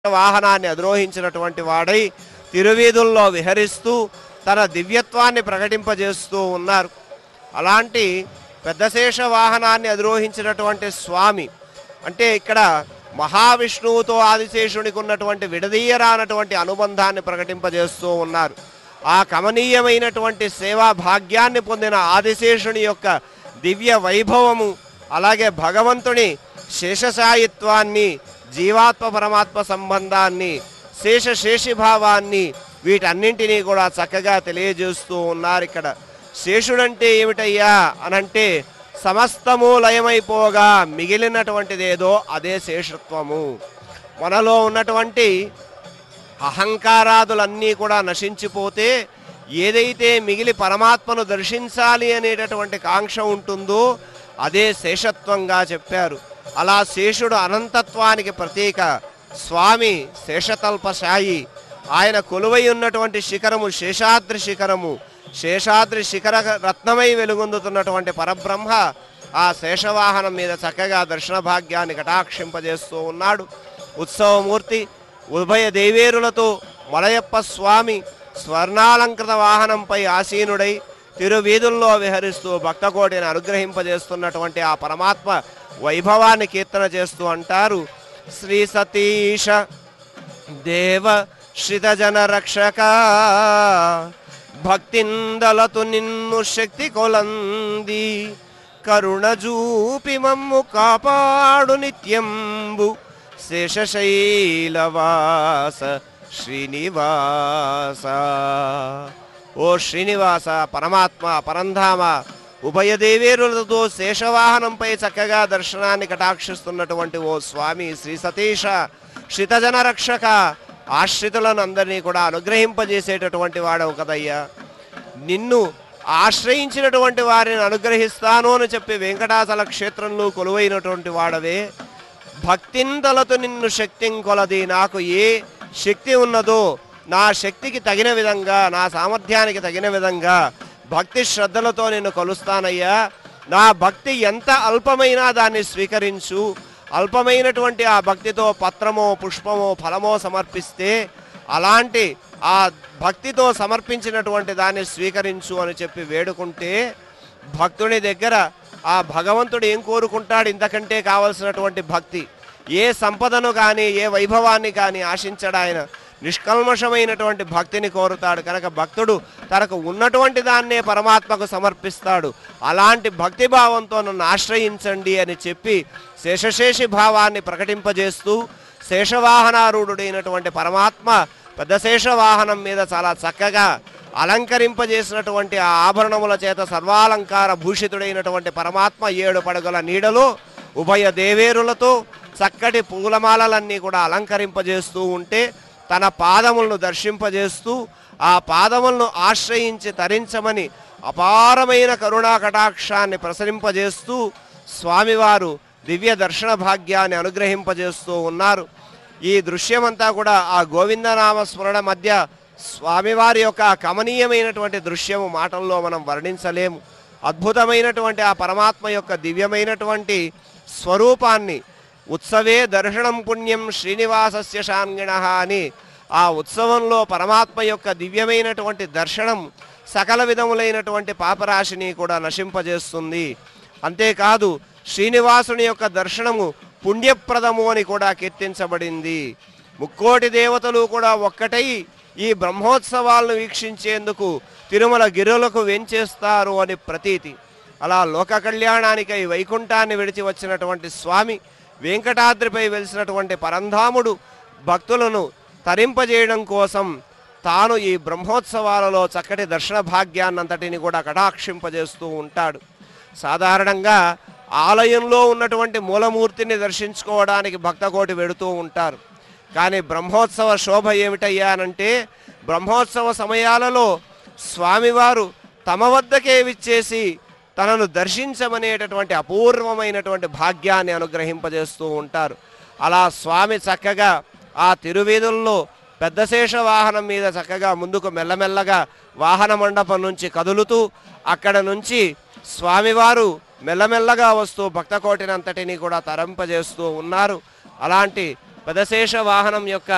వాహనాన్ని అధిరోహించినటువంటి వాడై తిరువీధుల్లో విహరిస్తూ తన దివ్యత్వాన్ని ప్రకటింపజేస్తూ ఉన్నారు అలాంటి పెద్దశేష వాహనాన్ని అధిరోహించినటువంటి స్వామి అంటే ఇక్కడ మహావిష్ణువుతో ఆదిశేషునికి ఉన్నటువంటి విడదీయరానటువంటి అనుబంధాన్ని ప్రకటింపజేస్తూ ఉన్నారు ఆ కమనీయమైనటువంటి సేవా భాగ్యాన్ని పొందిన ఆదిశేషుని యొక్క దివ్య వైభవము అలాగే భగవంతుని శేషశాయిత్వాన్ని జీవాత్మ పరమాత్మ సంబంధాన్ని శేషశేషిభావాన్ని వీటన్నింటినీ కూడా చక్కగా తెలియజేస్తూ ఉన్నారు ఇక్కడ శేషుడంటే ఏమిటయ్యా అనంటే సమస్తము లయమైపోగా మిగిలినటువంటిదేదో అదే శేషత్వము మనలో ఉన్నటువంటి అహంకారాదులన్నీ కూడా నశించిపోతే ఏదైతే మిగిలి పరమాత్మను దర్శించాలి అనేటటువంటి కాంక్ష ఉంటుందో అదే శేషత్వంగా చెప్పారు అలా శేషుడు అనంతత్వానికి ప్రతీక స్వామి శేషతల్పశాయి ఆయన కొలువై ఉన్నటువంటి శిఖరము శేషాద్రి శిఖరము శేషాద్రి శిఖర రత్నమై వెలుగొందుతున్నటువంటి పరబ్రహ్మ ఆ శేషవాహనం మీద చక్కగా దర్శన భాగ్యాన్ని కటాక్షింపజేస్తూ ఉన్నాడు ఉత్సవమూర్తి ఉభయ దేవేరులతో మలయప్ప స్వామి స్వర్ణాలంకృత వాహనంపై ఆసీనుడై తిరువీధుల్లో విహరిస్తూ భక్తకోటిని అనుగ్రహింపజేస్తున్నటువంటి ఆ పరమాత్మ వైభవాన్ని కీర్తన చేస్తూ అంటారు శ్రీ సతీష దేవ శ్రితజన రక్షక భక్తిందలతు నిన్ను శక్తి కొలంది కరుణ జూపి మమ్ము కాపాడు నిత్యంబు శేషశైలవాస శ్రీనివాస ఓ శ్రీనివాస పరమాత్మ పరంధామ ఉభయ దేవేరులతో శేషవాహనంపై చక్కగా దర్శనాన్ని కటాక్షిస్తున్నటువంటి ఓ స్వామి శ్రీ సతీష శ్రితజన రక్షక ఆశ్రితులను అందరినీ కూడా అనుగ్రహింపజేసేటటువంటి వాడవు కదయ్యా నిన్ను ఆశ్రయించినటువంటి వారిని అనుగ్రహిస్తాను అని చెప్పి వెంకటాచల క్షేత్రంలో కొలువైనటువంటి వాడవే భక్తింతలతో నిన్ను శక్తిం కొలది నాకు ఏ శక్తి ఉన్నదో నా శక్తికి తగిన విధంగా నా సామర్థ్యానికి తగిన విధంగా భక్తి శ్రద్ధలతో నిన్ను కొలుస్తానయ్యా నా భక్తి ఎంత అల్పమైనా దాన్ని స్వీకరించు అల్పమైనటువంటి ఆ భక్తితో పత్రమో పుష్పమో ఫలమో సమర్పిస్తే అలాంటి ఆ భక్తితో సమర్పించినటువంటి దాన్ని స్వీకరించు అని చెప్పి వేడుకుంటే భక్తుని దగ్గర ఆ భగవంతుడు ఏం కోరుకుంటాడు ఇంతకంటే కావలసినటువంటి భక్తి ఏ సంపదను కానీ ఏ వైభవాన్ని కానీ ఆశించడు ఆయన నిష్కల్మషమైనటువంటి భక్తిని కోరుతాడు కనుక భక్తుడు తనకు ఉన్నటువంటి దాన్నే పరమాత్మకు సమర్పిస్తాడు అలాంటి భక్తి భావంతో నన్ను ఆశ్రయించండి అని చెప్పి శేషశేషి భావాన్ని ప్రకటింపజేస్తూ శేషవాహనారూఢుడైనటువంటి పరమాత్మ పెద్ద శేషవాహనం మీద చాలా చక్కగా అలంకరింపజేసినటువంటి ఆ ఆభరణముల చేత సర్వాలంకార భూషితుడైనటువంటి పరమాత్మ ఏడు పడగల నీడలో ఉభయ దేవేరులతో చక్కటి పూలమాలలన్నీ కూడా అలంకరింపజేస్తూ ఉంటే తన పాదములను దర్శింపజేస్తూ ఆ పాదములను ఆశ్రయించి తరించమని అపారమైన కరుణా కటాక్షాన్ని ప్రసరింపజేస్తూ స్వామివారు దివ్య దర్శన భాగ్యాన్ని అనుగ్రహింపజేస్తూ ఉన్నారు ఈ దృశ్యమంతా కూడా ఆ గోవిందనామ స్మరణ మధ్య స్వామివారి యొక్క కమనీయమైనటువంటి దృశ్యము మాటల్లో మనం వర్ణించలేము అద్భుతమైనటువంటి ఆ పరమాత్మ యొక్క దివ్యమైనటువంటి స్వరూపాన్ని ఉత్సవే దర్శనం పుణ్యం శ్రీనివాసస్య శాంగిణ అని ఆ ఉత్సవంలో పరమాత్మ యొక్క దివ్యమైనటువంటి దర్శనం సకల విధములైనటువంటి పాపరాశిని కూడా నశింపజేస్తుంది అంతేకాదు శ్రీనివాసుని యొక్క దర్శనము పుణ్యప్రదము అని కూడా కీర్తించబడింది ముక్కోటి దేవతలు కూడా ఒక్కటై ఈ బ్రహ్మోత్సవాలను వీక్షించేందుకు తిరుమల గిరులకు వెంచేస్తారు అని ప్రతీతి అలా లోక కళ్యాణానికై వైకుంఠాన్ని విడిచి వచ్చినటువంటి స్వామి వెంకటాద్రిపై వెలిసినటువంటి పరంధాముడు భక్తులను తరింపజేయడం కోసం తాను ఈ బ్రహ్మోత్సవాలలో చక్కటి దర్శన భాగ్యాన్నంతటిని కూడా కటాక్షింపజేస్తూ ఉంటాడు సాధారణంగా ఆలయంలో ఉన్నటువంటి మూలమూర్తిని దర్శించుకోవడానికి భక్తకోటి వెడుతూ ఉంటారు కానీ బ్రహ్మోత్సవ శోభ ఏమిటయ్యా అనంటే బ్రహ్మోత్సవ సమయాలలో స్వామివారు తమ వద్దకే విచ్చేసి తనను దర్శించమనేటటువంటి అపూర్వమైనటువంటి భాగ్యాన్ని అనుగ్రహింపజేస్తూ ఉంటారు అలా స్వామి చక్కగా ఆ తిరువీధుల్లో పెద్దశేష వాహనం మీద చక్కగా ముందుకు మెల్లమెల్లగా వాహన మండపం నుంచి కదులుతూ అక్కడ నుంచి స్వామివారు మెల్లమెల్లగా వస్తూ భక్తకోటినంతటిని కూడా తరంపజేస్తూ ఉన్నారు అలాంటి పెదశేష వాహనం యొక్క